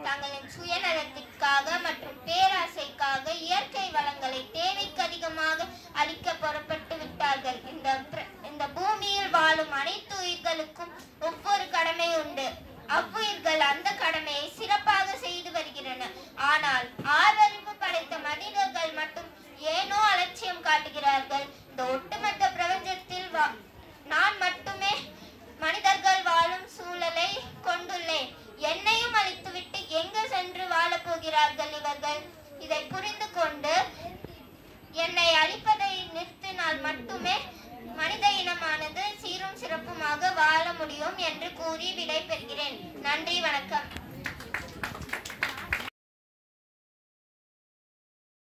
தங்களின் சுயநலத்திற்காக மற்றும் பேராசைக்காக இயற்கை வளங்களை தேவைக்கு அதிகமாக அளிக்க புறப்பட்டு விட்டார்கள் இந்த பிர- இந்த பூமியில் வாழும் அனைத்து உயிர்களுக்கும் ஒவ்வொரு கடமை உண்டு அவ்வுயிர்கள் அந்த கடமையை சிறப்பாக செய்து வருகின்றன ஆனால் ஆறறிவு படைத்த மனிதர்கள் மட்டும் ஏனோ அலட்சியம் காட்டுகிறார்கள் இந்த ஒட்டுமொத்த பிரபஞ்சத்தில் வா- நான் மட்டுமே மனிதர்கள் வாழும் சூழலை கொண்டுள்ளேன் என்னையும் அழித்துவிட்டு எங்கு சென்று வாழப் போகிறார்கள் இவர்கள் இதை புரிந்து கொண்டு என்னை அழிப்பதை நிறுத்தினால் மட்டுமே மனித இனமானது சீரும் சிறப்புமாக வாழ முடியும் என்று கூறி விடை பெறுகிறேன் நன்றி வணக்கம்